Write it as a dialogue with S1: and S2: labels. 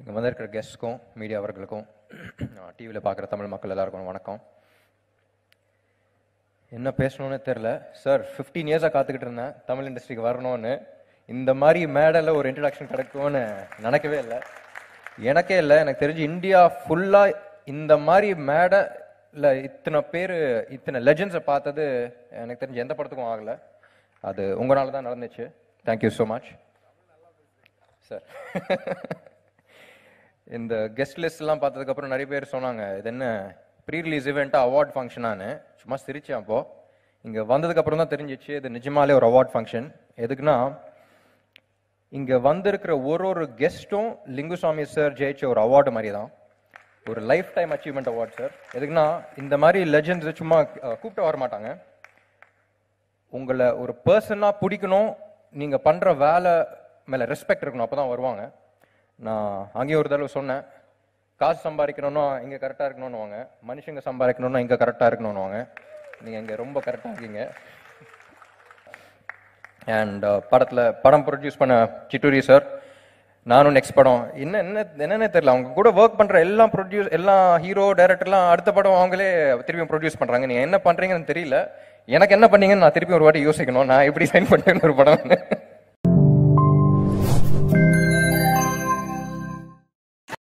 S1: இங்கே வந்திருக்கிற கெஸ்ட்க்கும் மீடியா அவர்களுக்கும் டிவியில் பார்க்குற தமிழ் மக்கள் எல்லாருக்கும் வணக்கம் என்ன பேசணும்னு தெரில சார் ஃபிஃப்டீன் இயர்ஸாக காத்துக்கிட்டு இருந்தேன் தமிழ் இண்டஸ்ட்ரிக்கு வரணும்னு இந்த மாதிரி மேடையில் ஒரு இன்ட்ரடக்ஷன் கிடைக்கும்னு நினைக்கவே இல்லை எனக்கே இல்லை எனக்கு தெரிஞ்சு இந்தியா ஃபுல்லாக இந்த மாதிரி மேடை இல்லை இத்தனை பேர் இத்தனை லெஜண்ட்ஸை பார்த்தது எனக்கு தெரிஞ்சு எந்த படத்துக்கும் ஆகலை அது உங்களால தான் நடந்துச்சு தேங்க்யூ ஸோ மச் சார் இந்த கெஸ்ட் லிஸ்ட்லாம் பார்த்ததுக்கப்புறம் நிறைய பேர் சொன்னாங்க இது என்ன ப்ரீ ரிலீஸ் இவெண்ட்டா அவார்ட் ஃபங்க்ஷனானு சும்மா சிரிச்சேன் அப்போ இங்கே வந்ததுக்கப்புறம் தான் தெரிஞ்சிச்சு இது நிஜமாலே ஒரு அவார்ட் ஃபங்க்ஷன் எதுக்குன்னா இங்கே வந்திருக்கிற ஒரு ஒரு கெஸ்ட்டும் லிங்குசாமி சார் ஜெயிச்ச ஒரு அவார்டு மாதிரி தான் ஒரு lifetime achievement award sir எதுக்குன்னா இந்த மாதிரி லெஜண்ட்ஸ் சும்மா அஹ், கூப்பிட்டு வர மாட்டாங்க உங்களை ஒரு பர்சனாக பிடிக்கணும் நீங்கள் பண்ணுற வேலை மேலே ரெஸ்பெக்ட் இருக்கணும் அப்போ தான் வருவாங்க நான் அங்கேயும் ஒரு தடவை சொன்னேன் காசு சம்பாதிக்கணும்னா இங்கே கரெக்டாக இருக்கணும்னுவாங்க மனுஷங்க சம்பாதிக்கணும்னா இங்கே கரெக்டாக இருக்கணும்னுவாங்க நீங்கள் இங்கே ரொம்ப கரெக்டாக இருக்கீங்க அண்ட் படத்தில் படம் ப்ரொடியூஸ் பண்ண சிட்டூரி சார் நானும் நெக்ஸ்ட் படம் என்ன என்ன என்னன்னே தெரியல அவங்க கூட ஒர்க் பண்ற எல்லா ப்ரொடியூஸ் எல்லா ஹீரோ டைரக்டர்லாம் அடுத்த படம் அவங்களே திருப்பியும் ப்ரொடியூஸ் பண்றாங்க நீங்க என்ன பண்றீங்கன்னு தெரியல எனக்கு என்ன பண்ணீங்கன்னு நான் திருப்பி ஒரு வாட்டி யோசிக்கணும் நான் எப்படி சைன் பண்ணேன்னு ஒரு படம்